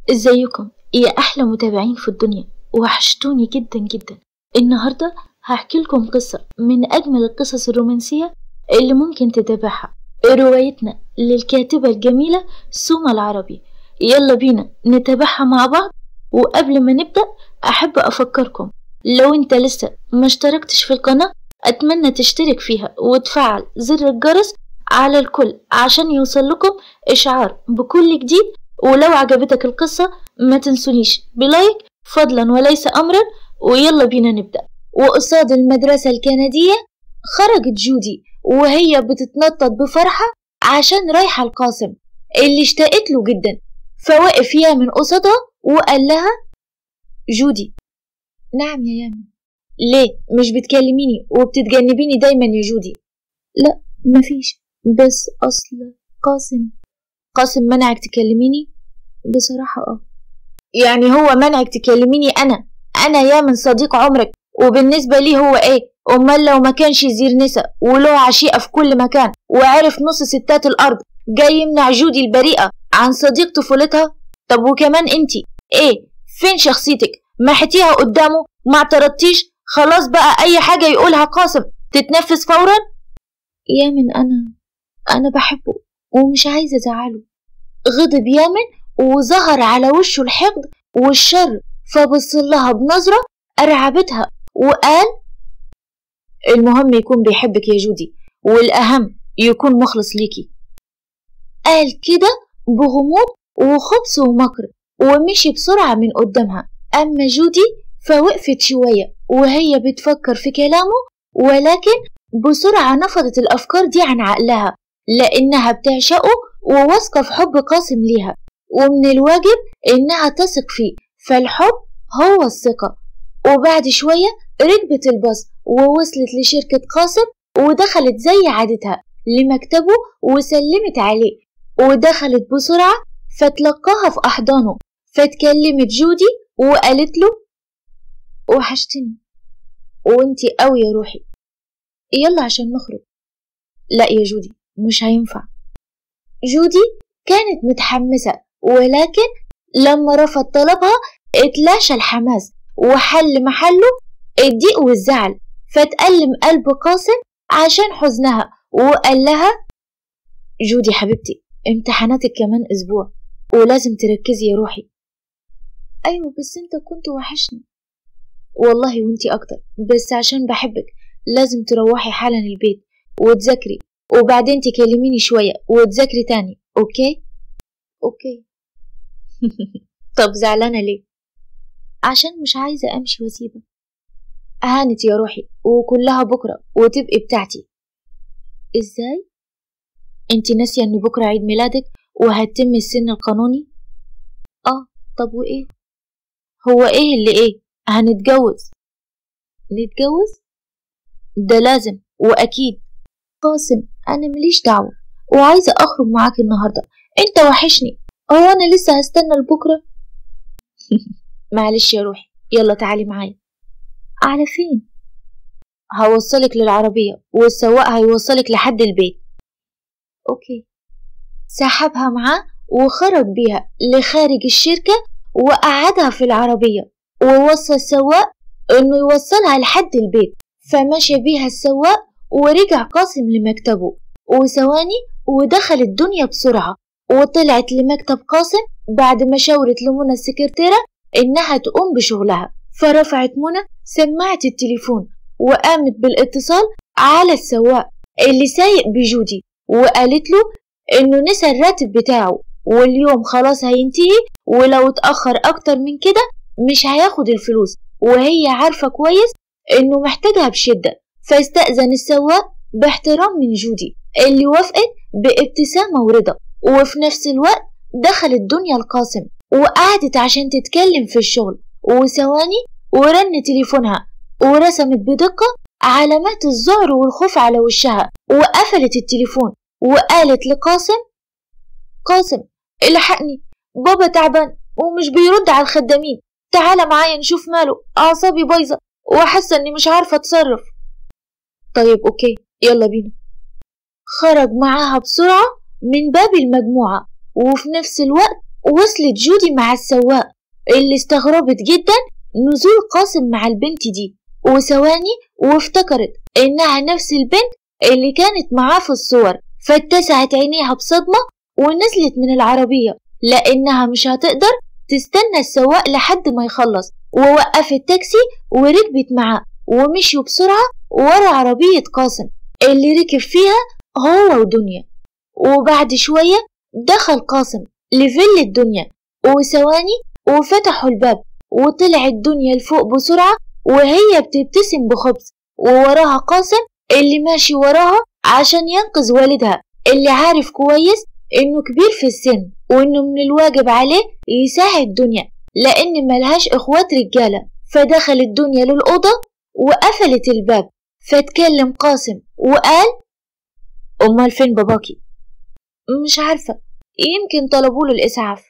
ازيكم يا احلى متابعين في الدنيا وحشتوني جدا جدا النهارده هحكي لكم قصه من اجمل القصص الرومانسيه اللي ممكن تتابعها روايتنا للكاتبه الجميله سوما العربي يلا بينا نتابعها مع بعض وقبل ما نبدا احب افكركم لو انت لسه ما اشتركتش في القناه اتمنى تشترك فيها وتفعل زر الجرس على الكل عشان يوصل لكم اشعار بكل جديد ولو عجبتك القصة ما تنسونيش بلايك فضلا وليس أمرا ويلا بينا نبدأ وقصاد المدرسة الكندية خرجت جودي وهي بتتنطط بفرحة عشان رايحة القاسم اللي اشتقت له جدا فوقف يامن قصادها وقال لها جودي نعم يا يامن ليه مش بتكلميني وبتتجنبيني دايما يا جودي لا مفيش بس أصل قاسم قاسم منعك تكلميني بصراحة اه يعني هو منعك تكلميني أنا أنا يا من صديق عمرك وبالنسبة لي هو إيه أمال لو ما كانش يزير نسا وله عشيقة في كل مكان وعرف نص ستات الأرض جاي يمنع جودي البريئة عن صديق طفولتها طب وكمان انتي ايه فين شخصيتك محتيها قدامه ما اعترضتيش خلاص بقى اي حاجة يقولها قاسم تتنفذ فورا يا من انا انا بحبه ومش عايزة ازعله غضب يامن وظهر على وشه الحقد والشر فبص لها بنظرة أرعبتها وقال المهم يكون بيحبك يا جودي والأهم يكون مخلص ليكي قال كده بغموض وخبث ومكر ومشي بسرعة من قدامها أما جودي فوقفت شوية وهي بتفكر في كلامه ولكن بسرعة نفضت الأفكار دي عن عقلها لأنها بتعشقه وواثقة في حب قاسم ليها ومن الواجب إنها تثق فيه فالحب هو الثقة وبعد شوية ركبت الباص ووصلت لشركة قاسم ودخلت زي عادتها لمكتبه وسلمت عليه ودخلت بسرعة فتلقاها في أحضانه فتكلمت جودي وقالت له وحشتني وانتي قوي يا روحي يلا عشان نخرج لا يا جودي مش هينفع جودي كانت متحمسة ولكن لما رفض طلبها اتلاشى الحماس وحل محله الضيق والزعل فتألم قلب قاسم عشان حزنها وقال لها جودي حبيبتي امتحاناتك كمان أسبوع ولازم تركزي يا روحي أيوة بس انت كنت وحشني والله وانتي أكتر بس عشان بحبك لازم تروحي حالا البيت وتذاكري وبعدين تكلميني شوية وتذاكري تاني أوكي؟ أوكي طب زعلانة ليه؟ عشان مش عايزة أمشي وأسيبك هانت يا روحي وكلها بكرة وتبقي بتاعتي إزاي؟ انتي ناسية إن بكرة عيد ميلادك وهتتم السن القانوني؟ آه طب وإيه؟ هو إيه اللي إيه؟ هنتجوز نتجوز؟ ده لازم وأكيد قاسم أنا مليش دعوة وعايزة أخرج معاك النهاردة أنت وحشني هو أنا لسه هستنى لبكرة معلش يا روحي يلا تعالي معايا على فين هوصلك للعربية والسواق هيوصلك لحد البيت أوكي سحبها معاه وخرج بيها لخارج الشركة وقعدها في العربية ووصى السواق إنه يوصلها لحد البيت فمشى بيها السواق ورجع قاسم لمكتبه وثواني ودخل الدنيا بسرعة وطلعت لمكتب قاسم بعد ما شاورت لمنى السكرتيرة إنها تقوم بشغلها فرفعت منى سماعة التليفون وقامت بالاتصال على السواق اللي سايق بجودي وقالت له إنه نسى الراتب بتاعه واليوم خلاص هينتهي ولو اتأخر أكتر من كده مش هياخد الفلوس وهي عارفة كويس إنه محتاجها بشدة فاستأذن السواق باحترام من جودي اللي وافقت بابتسامة ورضا وفي نفس الوقت دخلت دنيا القاسم وقعدت عشان تتكلم في الشغل وثواني ورن تليفونها ورسمت بدقة علامات الذعر والخوف على وشها وقفلت التليفون وقالت لقاسم قاسم الحقني بابا تعبان ومش بيرد على الخدامين تعالى معايا نشوف ماله أعصابي بايظة وحاسة إني مش عارفة أتصرف طيب أوكي يلا بينا خرج معاها بسرعة من باب المجموعة وفي نفس الوقت وصلت جودي مع السواق اللي استغربت جدا نزول قاسم مع البنت دي وثواني وافتكرت إنها نفس البنت اللي كانت معاه في الصور فاتسعت عينيها بصدمة ونزلت من العربية لأنها مش هتقدر تستنى السواق لحد ما يخلص ووقفت تاكسي وركبت معاه ومشيوا بسرعة ورا عربية قاسم اللي ركب فيها هو ودنيا وبعد شوية دخل قاسم لفيل الدنيا وثواني وفتحوا الباب وطلعت دنيا لفوق بسرعة وهي بتبتسم بخبز ووراها قاسم اللي ماشي وراها عشان ينقذ والدها اللي عارف كويس إنه كبير في السن وإنه من الواجب عليه يساعد دنيا لأن ملهاش إخوات رجالة فدخلت دنيا للأوضة وقفلت الباب فاتكلم قاسم وقال أمال فين باباكي؟ مش عارفة يمكن طلبوله الإسعاف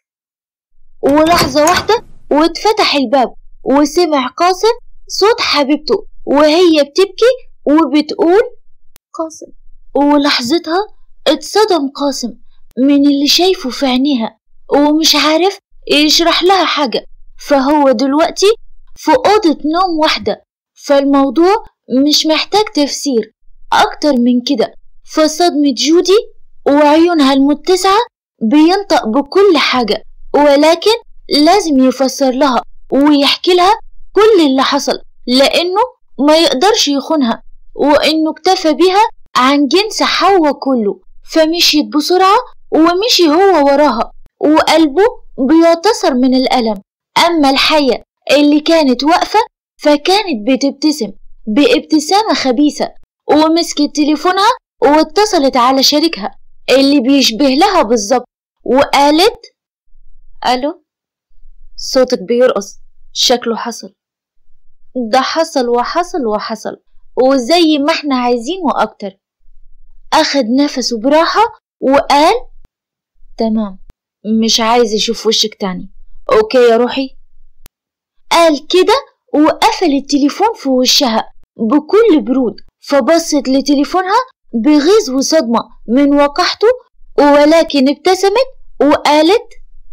ولحظة واحدة واتفتح الباب وسمع قاسم صوت حبيبته وهي بتبكي وبتقول قاسم ولحظتها اتصدم قاسم من اللي شايفه في عينيها ومش عارف يشرح لها حاجة فهو دلوقتي في أوضة نوم واحدة فالموضوع مش محتاج تفسير أكتر من كده فصدمة جودي وعيونها المتسعة بينطق بكل حاجة ولكن لازم يفسر لها ويحكي لها كل اللي حصل لأنه ما يقدرش يخونها وإنه اكتفى بيها عن جنس حواء كله فمشيت بسرعة ومشي هو وراها وقلبه بيعتصر من الألم أما الحية اللي كانت واقفة فكانت بتبتسم بابتسامة خبيثة ومسكت تليفونها واتصلت على شريكها اللي بيشبه لها بالظبط وقالت ألو صوتك بيرقص شكله حصل ده حصل وحصل وحصل وزي ما احنا عايزين وأكتر أخد نفسه براحة وقال تمام مش عايز أشوف وشك تاني أوكي يا روحي قال كده وقفل التليفون في وشها بكل برود فبصت لتليفونها بغيظ وصدمة من وقحته ولكن ابتسمت وقالت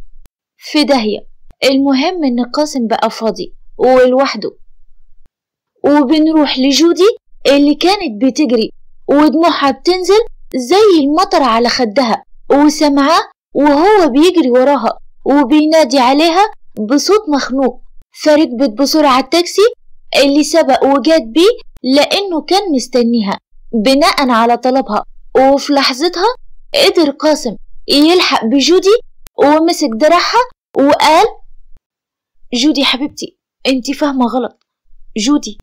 في داهية المهم إن قاسم بقى فاضي ولوحده وبنروح لجودي اللي كانت بتجري ودموعها بتنزل زي المطر على خدها وسمعاه وهو بيجري وراها وبينادي عليها بصوت مخنوق فركبت بسرعة التاكسي اللي سبق وجات بيه لأنه كان مستنيها بناء على طلبها وفي لحظتها قدر قاسم يلحق بجودي ومسك دراعها وقال جودي حبيبتي انتي فاهمة غلط جودي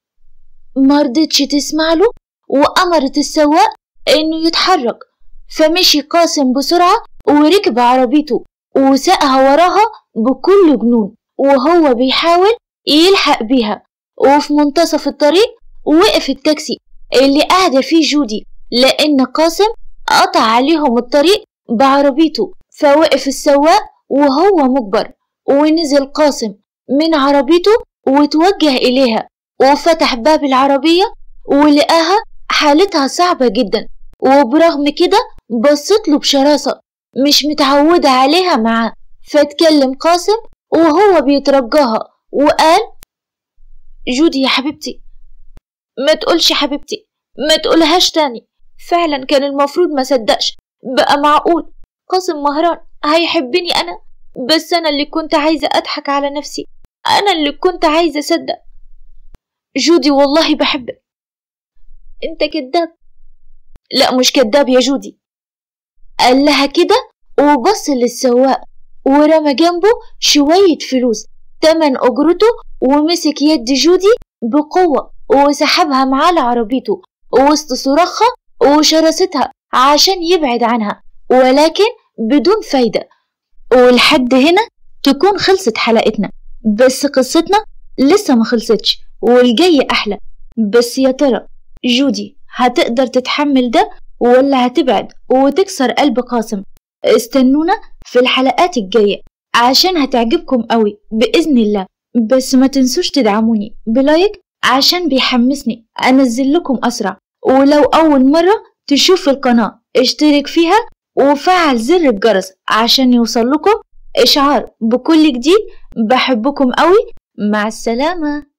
مرضتش تسمع له وأمرت السواق إنه يتحرك فمشي قاسم بسرعة وركب عربيته وساقها وراها بكل جنون وهو بيحاول يلحق بيها وفي منتصف الطريق وقف التاكسي اللي قاعدة فيه جودي لأن قاسم قطع عليهم الطريق بعربيته فوقف السواق وهو مجبر ونزل قاسم من عربيته وتوجه إليها وفتح باب العربية ولقاها حالتها صعبة جدا وبرغم كده بصت له بشراسة مش متعودة عليها معاه فاتكلم قاسم وهو بيترجاها وقال جودي يا حبيبتي ما تقولش حبيبتي ما تقولهاش تاني فعلا كان المفروض ما صدقش بقى معقول قاسم مهران هيحبني أنا بس أنا اللي كنت عايزة أضحك على نفسي أنا اللي كنت عايزة أصدق جودي والله بحبك أنت كذاب لا مش كذاب يا جودي قال لها كده وبص للسواق ورمى جنبه شوية فلوس تمن أجرته ومسك يد جودي بقوة وسحبها معاه لعربيته وسط صراخها وشرستها عشان يبعد عنها ولكن بدون فايدة ولحد هنا تكون خلصت حلقتنا بس قصتنا لسه ما خلصتش والجاي أحلى بس يا ترى جودي هتقدر تتحمل ده ولا هتبعد وتكسر قلب قاسم استنونا في الحلقات الجاية عشان هتعجبكم قوي بإذن الله بس ما تنسوش تدعموني بلايك عشان بيحمسني أنزل لكم أسرع ولو أول مرة تشوف القناة اشترك فيها وفعل زر الجرس عشان يوصل لكم إشعار بكل جديد بحبكم قوي مع السلامة